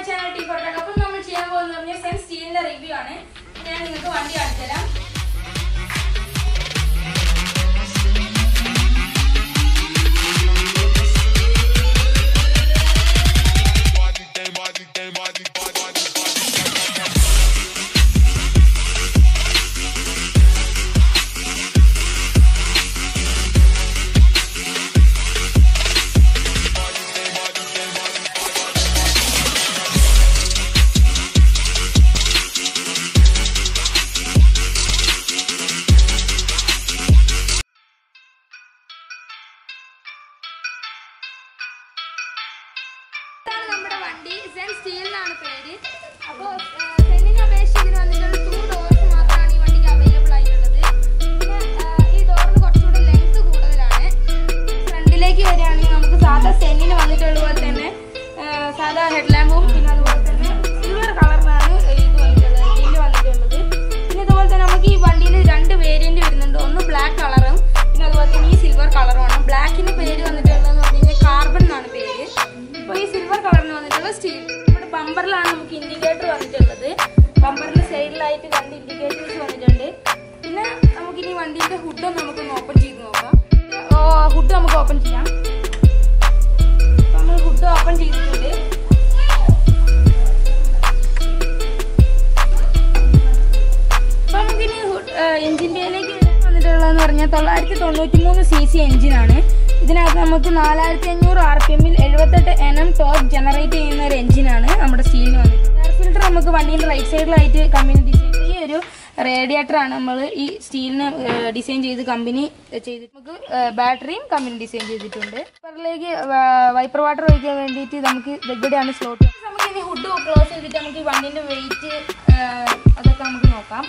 channel tea photo അപ്പം നമ്മൾ ചെയ്യാൻ പോകുന്നത് പറഞ്ഞാൽ സെൻ സ്റ്റീലിന്റെ റിവ്യൂ ആണ് ഞാൻ നിങ്ങൾക്ക് വണ്ടി കാണിച്ചു തരാം ഇതാണ് നമ്മുടെ വണ്ടി സെൻ സ്റ്റീൽ എന്നാണ് പേര് അപ്പോൾ സെന്നിനെ അപേക്ഷിച്ച് ഇതിന് വന്നിട്ടുള്ള ടു ഡോർസ് മാത്രമാണ് ഈ വണ്ടിക്ക് അവൈലബിൾ ആയിട്ടുള്ളത് പിന്നെ ആ, ഈ ഡോറിന് കുറച്ചുകൂടി ലെങ്ത് കൂടുതലാണ് ഫ്രണ്ടിലേക്ക് വരികയാണെങ്കിൽ നമുക്ക് സാധാ സെന്നിന് വന്നിട്ടുള്ള പോലെ തന്നെ ആ, സാധാ ഹെഡ് ലാമ്പും പിന്നെ അതുപോലെ തന്നെ സിൽവർ കളറിലാണ് ഇത് വന്നിട്ടുള്ളത് ഗ്രില്ല് വന്നിട്ടുള്ളത് പിന്നെ അതുപോലെ തന്നെ നമുക്ക് ഈ വണ്ടിയിൽ രണ്ട് വേരിയന്റ് വരുന്നുണ്ട് ഒന്ന് ബ്ലാക്ക് കളറും പിന്നെ അതുപോലെ തന്നെ ഈ സിൽവർ കളറുമാണ് ബ്ലാക്കിന് പേര് വന്നിട്ടുള്ളതെന്ന് പറഞ്ഞു കഴിഞ്ഞാൽ കാർബൺ എന്നാണ് പേര് അപ്പോൾ ഈ സിൽവർ കളറിന് വന്നിട്ടുള്ള സ്റ്റീൽ നമ്മുടെ ബമ്പറിലാണ് നമുക്ക് ഇൻഡിക്കേറ്റർ വന്നിട്ടുള്ളത് ബമ്പറിന്റെ സൈഡിലായിട്ട് രണ്ട് ഇൻഡിക്കേറ്റേഴ്സ് വന്നിട്ടുണ്ട് പിന്നെ നമുക്കിനി വണ്ടീന്റെ ഹുഡ് നമുക്കൊന്ന് ഓപ്പൺ ചെയ്ത് നോക്കാം ഹുഡ് നമുക്ക് ഓപ്പൺ ചെയ്യാം അപ്പോൾ നമ്മൾ ഹുഡ് ഓപ്പൺ ചെയ്തിട്ടുണ്ട് അപ്പോൾ നമുക്കിനി എഞ്ചിൻ്റെയിലേക്ക് വന്നിട്ടുള്ളതെന്ന് പറഞ്ഞാൽ തൊള്ളായിരത്തി തൊണ്ണൂറ്റി മൂന്ന് സി സി എഞ്ചിനാണ് ഇതിനകത്ത് നമുക്ക് നാലായിരത്തി അഞ്ഞൂറ് ആർ പി എമ്മിൽ എഴുപത്തെട്ട് എൻ എം ടോപ്പ് ജനറേറ്റ് ചെയ്യുന്ന ഒരു എഞ്ചിനാണ് നമ്മുടെ സ്റ്റീലിന് വന്നിട്ടുള്ളത് എയർ ഫിൽറ്റർ നമുക്ക് വണ്ടിയുടെ റൈറ്റ് സൈഡിലായിട്ട് കമ്പനി ഡിസൈൻ ഈ ഒരു റേഡിയേറ്റർ ആണ് നമ്മൾ ഈ സ്റ്റീലിന് ഡിസൈൻ ചെയ്ത് കമ്പനി ചെയ്തിട്ട് നമുക്ക് ബാറ്ററിയും കമ്പനി ഡിസൈൻ ചെയ്തിട്ടുണ്ട് വൈപ്പറിലേക്ക് വൈപ്പർ വാട്ടർ ഒഴിക്കാൻ വേണ്ടിയിട്ട് നമുക്ക് ഇത് ഇവിടെയാണ് സ്ലോട്ട് നമുക്ക് ഇനി ഹുഡ് ക്ലോസ് ചെയ്തിട്ട് നമുക്ക് ഈ വണ്ടിന്റെ വെയിറ്റ് അതൊക്കെ നമുക്ക് നോക്കാം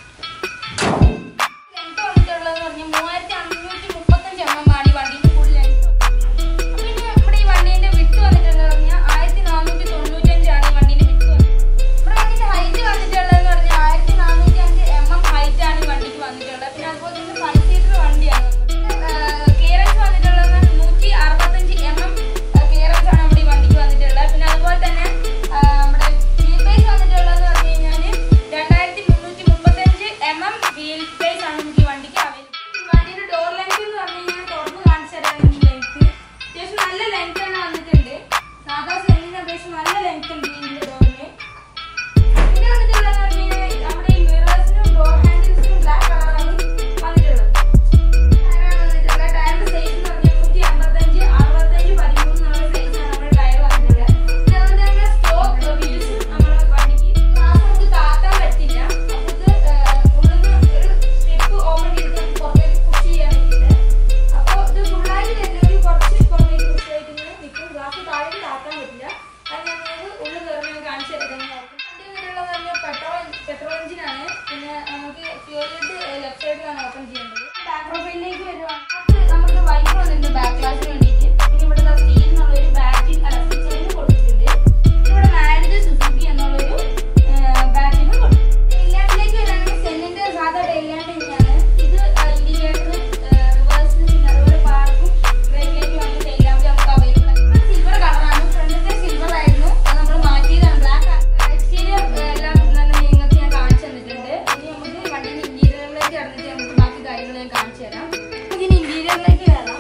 ലെങ്ത് വന്നിട്ടുള്ളതെന്ന് പറഞ്ഞാൽ മൂവായിരത്തി അഞ്ഞൂറ്റി മുപ്പത്തഞ്ച് എം എം ആണ് ഈ വണ്ടീന്റെ ഫുൾ ലെങ്ത് അപ്പൊ ഇനി നമ്മുടെ ഈ വണ്ടീന്റെ വിട്ട് വന്നിട്ടുള്ളത് പറഞ്ഞാൽ ആയിരത്തി നാനൂറ്റി തൊണ്ണൂറ്റഞ്ചാണ് ഈ വണ്ടീന്റെ വിട്ട് നമ്മുടെ വണ്ടീന്റെ ഹൈറ്റ് വന്നിട്ടുള്ളതെന്ന് പറഞ്ഞാൽ ആയിരത്തി നാനൂറ്റി അഞ്ച് എം എം ഹൈറ്റ് ആണ് ഈ വണ്ടിക്ക് വന്നിട്ടുള്ളത് പിന്നെ അതുപോലെ തന്നെ ഫൈവ് സീറ്റർ വണ്ടിയാണ് ക്ലിയറൻസ് വന്നിട്ടുള്ളത് നൂറ്റി അറുപത്തഞ്ച് എം എം ക്ലിയറൻസ് ആണ് നമ്മുടെ ഈ വണ്ടിക്ക് വന്നിട്ടുള്ളത് പിന്നെ അതുപോലെ തന്നെ ആ, നമ്മുടെ വീൽ ബേസ് വന്നിട്ടുള്ളത് പറഞ്ഞു കഴിഞ്ഞാൽ രണ്ടായിരത്തി മുന്നൂറ്റി മുപ്പത്തഞ്ച് എം എം വീൽ ബേസ് ആണ് നമുക്ക് ഈ വണ്ടിക്ക് അവൈലബിൾ വണ്ടിയുടെ ഡോർ ലെങ്ത് എന്ന് പറഞ്ഞു കഴിഞ്ഞാൽ തുറന്ന് കാണിച്ചു തരാം ലെങ്ത് അത്യാവശ്യം നല്ല ലെങ്ത് തന്നെ വന്നിട്ടുണ്ട് സാധാ സെല്ലിനെ അപേക്ഷിച്ച് നല്ല ലെങ്ത് ഉണ്ട് ഇതിന്റെ ഡോറിന് പിന്നെ വന്നിട്ടുള്ളതെന്ന് പറഞ്ഞു കഴിഞ്ഞാൽ നമ്മുടെ ഈ മിറേഴ്സിനും ഡോർ ഹാൻഡിൽസിനും ബ്ലാക്ക് കളറാണ് വന്നിട്ടുള്ളത് ടയറാണ് വന്നിട്ടുള്ളത് ടയറിന്റെ സൈസ് എന്ന് പറഞ്ഞാൽ നൂറ്റി അമ്പത്തഞ്ച് അറുപത്തഞ്ച് പതിമൂന്ന് എന്നുള്ള സൈസാണ് നമ്മുടെ ടയർ വന്നിട്ടുള്ളത് പിന്നെ അതുപോലെ തന്നെ സ്റ്റോക്ക് വീൽസും നമ്മുടെ വണ്ടിക്ക് ഗ്ലാസ് നമുക്ക് താത്താൻ പറ്റില്ല അപ്പോൾ ഇത് ഉള്ളിൽ ഒരു സ്ട്രിപ്പ് ഓപ്പൺ ചെയ്ത് നമുക്ക് പുറത്തേക്ക് പുഷ് ചെയ്യാൻ വേണ്ടിയിട്ട് അപ്പോൾ ഇത് ഫുള്ളായിട്ട് വരുന്നെങ്കിൽ കുറച്ച് പുറത്തേക്ക് പുഷ് ആയിട്ട് ഇങ്ങനെ നിൽക്കും ഗ്ലാസ് താഴേക്ക് താത്താൻ പറ്റില്ല അത് ഞാൻ നിങ്ങൾക്ക് ഉള്ളിൽ കയറി ഞാൻ കാണിച്ചു തരാം വണ്ടി വന്നിട്ടുള്ളത് പറഞ്ഞാൽ പെട്രോൾ പെട്രോൾ എഞ്ചിനാണ് പിന്നെ നമുക്ക് ഫ്യൂലിട്ട് ലെഫ്റ്റ് സൈഡിലാണ് ഓപ്പൺ ചെയ്യേണ്ടത് ബാക്ക് പ്രൊഫൈലിലേക്ക് വരുവാണെങ്കിൽ അത് നമുക്ക് വൈപ്പ് വന്നിട്ടുണ്ട് ബാക്ക് ഗ്ലാസിന് വേണ്ടിയിട്ട് പിന്നെ ഇവിടെ സ്റ്റീൽ എന്നുള്ളൊരു ബാറ്റിംഗ് അല്ല സ്റ്റിച്ചറിന് കൊടുത്തിട്ടുണ്ട് ഇവിടെ മാരുതി സുസുക്കി എന്നുള്ളൊരു ബാറ്റിംഗ് കൊടുത്തിട്ടുണ്ട് ടെയിലാമ്പിലേക്ക് വരികയാണെങ്കിൽ സെല്ലിന്റെ സാധാ ടെയിലാമ്പ് തന്നെയാണ് ഇത് ഇൻഡിക്കേറ്റർ റിവേഴ്സ് പിന്നെ അതുപോലെ പാർക്കും ബ്രേക്കിലേക്ക് വന്ന ടെയിലാമ്പ് നമുക്ക് അവൈലബിൾ ആണ് സിൽവർ കളറാണ് ഫ്രണ്ടിന്റെ സിൽവർ ആയിരുന്നു അത് നമ്മൾ മാറ്റിയതാണ് ബ്ലാക്ക് എക്സ്റ്റീരിയർ എല്ലാം നല്ല നിങ്ങൾക്ക് ഞാൻ കാണിച്ചു തന്നിട്ടുണ്ട് ഇനി നമുക്ക് വണ്ടിന്റെ ഇന്റീരിയറിലേക്ക് കടന്നിട്ട് നമുക്ക് ബാക്കി കാര്യങ്ങൾ ഞാൻ കാണിച്ചു തരാം നമുക്ക് ഇനി ഇന്റീരിയറിലേക്ക് കയറാം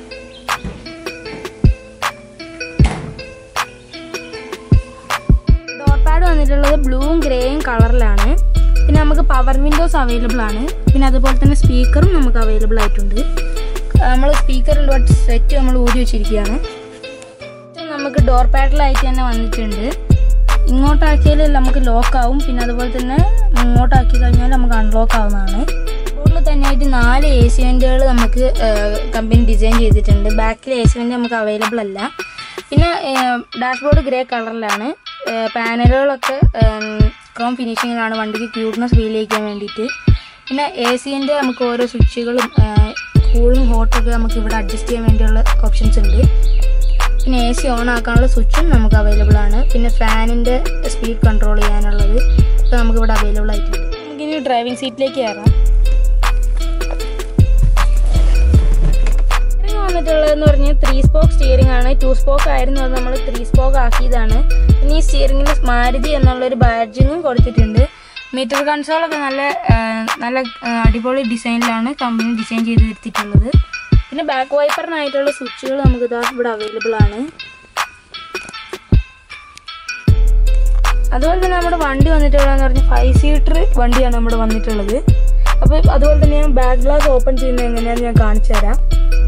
ഡോർ പാഡ് വന്നിട്ടുള്ളത് ബ്ലൂവും ഗ്രേയും കളറിലാണ് പിന്നെ നമുക്ക് പവർ വിൻഡോസ് അവൈലബിൾ ആണ് പിന്നെ അതുപോലെ തന്നെ സ്പീക്കറും നമുക്ക് അവൈലബിൾ ആയിട്ടുണ്ട് നമ്മൾ സ്പീക്കറിലുള്ള സെറ്റ് നമ്മൾ ഊരി വെച്ചിരിക്കുകയാണ് ഇത് നമുക്ക് ഡോർ പാഡിലായിട്ട് തന്നെ വന്നിട്ടുണ്ട് ഇങ്ങോട്ടാക്കിയാൽ നമുക്ക് ലോക്ക് ആവും പിന്നെ അതുപോലെ തന്നെ ഇങ്ങോട്ടാക്കി കഴിഞ്ഞാൽ നമുക്ക് അൺലോക്ക് ആവുന്നതാണ് ബോർഡിൽ തന്നെയായിട്ട് നാല് എ സി വെൻറ്റുകൾ നമുക്ക് കമ്പനി ഡിസൈൻ ചെയ്തിട്ടുണ്ട് ബാക്കിൽ എ സി വെൻറ്റ് നമുക്ക് അവൈലബിൾ അല്ല പിന്നെ ഡാഷ്ബോർഡ് ഗ്രേ കളറിലാണ് പാനലുകളൊക്കെ ക്രോം ഫിനിഷിങ്ങിലാണ് വണ്ടിക്ക് ക്യൂട്ട്നെസ് ഫീൽ ചെയ്യിക്കാൻ വേണ്ടിയിട്ട് പിന്നെ എ സിൻ്റെ നമുക്ക് ഓരോ സ്വിച്ചുകളും കൂളും ഹോട്ടൊക്കെ നമുക്ക് ഇവിടെ അഡ്ജസ്റ്റ് ചെയ്യാൻ വേണ്ടിയുള്ള ഓപ്ഷൻസ് ഉണ്ട് പിന്നെ എ സി ഓൺ ആക്കാനുള്ള സ്വിച്ചും നമുക്ക് അവൈലബിൾ ആണ് പിന്നെ ഫാനിൻ്റെ സ്പീഡ് കൺട്രോൾ ചെയ്യാനുള്ളത് ഒക്കെ നമുക്ക് ഇവിടെ അവൈലബിൾ ആയിട്ടുണ്ട് നമുക്കിനി ഡ്രൈവിംഗ് സീറ്റിലേക്ക് കയറാം വന്നിട്ടുള്ളതെന്ന് പറഞ്ഞാൽ ത്രീ സ്പോക്ക് സ്റ്റിയറിംഗ് ആണ് ടു സ്പോക്ക് ആയിരുന്നു അത് നമ്മൾ ത്രീ സ്പോക്ക് ആക്കിയതാണ് പിന്നെ ഈ സ്റ്റിയറിംഗിൽ മാരുതി എന്നുള്ളൊരു ബാഡ്ജിങ്ങും കൊടുത്തിട്ടുണ്ട് മീറ്റർ കൺസോളൊക്കെ നല്ല ആ, നല്ല ആ, അടിപൊളി ഡിസൈനിലാണ് കമ്പനി ഡിസൈൻ ചെയ്ത് വരുത്തിയിട്ടുള്ളത് പിന്നെ ബാക്ക് വൈപ്പറിനായിട്ടുള്ള സ്വിച്ചുകൾ നമുക്ക് ഇതാ ഇവിടെ അവൈലബിൾ ആണ് അതുപോലെ തന്നെ നമ്മുടെ വണ്ടി വന്നിട്ടുള്ളതെന്ന് പറഞ്ഞാൽ ഫൈവ് സീറ്റർ വണ്ടിയാണ് നമ്മുടെ വന്നിട്ടുള്ളത് അപ്പോൾ അതുപോലെ തന്നെ ഞാൻ ബാക്ക് ഗ്ലാസ് ഓപ്പൺ ചെയ്യുന്നത് എങ്ങനെയാണെന്ന് ഞാൻ കാണിച്ചു തരാം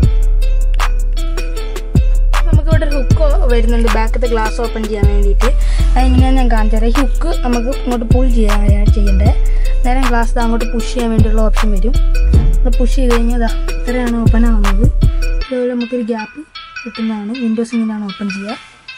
നമുക്ക് ഇവിടെ ഒരു ഹുക്ക് വരുന്നുണ്ട് ബാക്കത്തെ ഗ്ലാസ് ഓപ്പൺ ചെയ്യാൻ വേണ്ടിയിട്ട് അതെങ്ങനെയാണെന്ന് ഞാൻ കാണിച്ചു തരാം ഈ ഹുക്ക് നമുക്ക് ഇങ്ങോട്ട് പുൾ ചെയ്യാൻ ചെയ്യേണ്ടത് നേരം ഗ്ലാസ് അങ്ങോട്ട് പുഷ് ചെയ്യാൻ വേണ്ടിയുള്ള ഓപ്ഷൻ വരും നമ്മൾ പുഷ് ചെയ്ത് കഴിഞ്ഞാൽ അതാ ഇത്രയാണ് ഓപ്പൺ ആവുന്നത് ഇതുപോലെ നമുക്കൊരു ഗ്യാപ്പ് കിട്ടുന്നതാണ് വിൻഡോസ് ഇങ്ങനെയാണ് ഓപ്പൺ ചെയ്യുക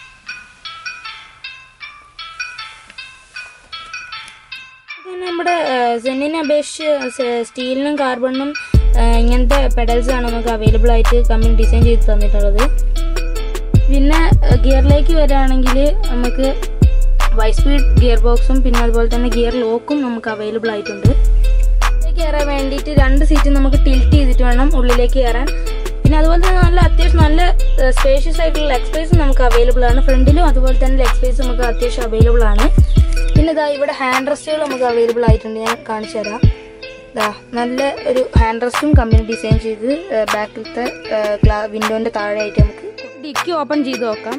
പിന്നെ നമ്മുടെ സെന്നിനെ അപേക്ഷിച്ച് സ്റ്റീലിനും കാർബണിനും ഇങ്ങനത്തെ പെഡൽസ് ആണ് നമുക്ക് അവൈലബിൾ ആയിട്ട് കമ്പനി ഡിസൈൻ ചെയ്ത് തന്നിട്ടുള്ളത് പിന്നെ ഗിയറിലേക്ക് വരികയാണെങ്കിൽ നമുക്ക് വൈ സ്പീഡ് ഗിയർ ബോക്സും പിന്നെ അതുപോലെ തന്നെ ഗിയർ ലോക്കും നമുക്ക് അവൈലബിൾ ആയിട്ടുണ്ട് ഉള്ളിലേക്ക് കയറാൻ വേണ്ടിയിട്ട് രണ്ട് സീറ്റ് നമുക്ക് ടിൽറ്റ് ചെയ്തിട്ട് വേണം ഉള്ളിലേക്ക് കയറാൻ പിന്നെ അതുപോലെ തന്നെ നല്ല അത്യാവശ്യം നല്ല സ്പേഷ്യസ് ആയിട്ടുള്ള ലെഗ് സ്പേസ് നമുക്ക് അവൈലബിൾ ആണ് ഫ്രണ്ടിലും അതുപോലെ തന്നെ ലെഗ് സ്പേസ് നമുക്ക് അത്യാവശ്യം അവൈലബിൾ ആണ് പിന്നെ ഇതാ ഇവിടെ ഹാൻഡ് റെസ്റ്റുകൾ നമുക്ക് അവൈലബിൾ ആയിട്ടുണ്ട് ഞാൻ കാണിച്ചു തരാം ഇതാ നല്ല ഒരു ഹാൻഡ് റെസ്റ്റും കമ്പനി ഡിസൈൻ ചെയ്ത് ബാക്കിലത്തെ വിൻഡോന്റെ താഴെയായിട്ട് നമുക്ക് ഡിക്കി ഓപ്പൺ ചെയ്ത് നോക്കാം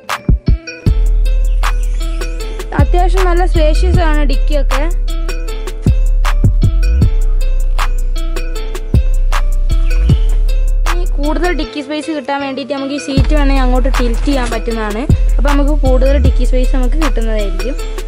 അത്യാവശ്യം നല്ല സ്പേഷ്യസ് ആണ് ഡിക്കിയൊക്കെ ഇനി കൂടുതൽ ഡിക്കി സ്പേസ് കിട്ടാൻ വേണ്ടിയിട്ട് നമുക്ക് ഈ സീറ്റ് വേണമെങ്കിൽ അങ്ങോട്ട് ടിൽറ്റ് ചെയ്യാൻ പറ്റുന്നതാണ് അപ്പോൾ നമുക്ക് കൂടുതൽ ഡിക്കി സ്പേസ് നമുക്ക് കിട്ടുന്നതായിരിക്കും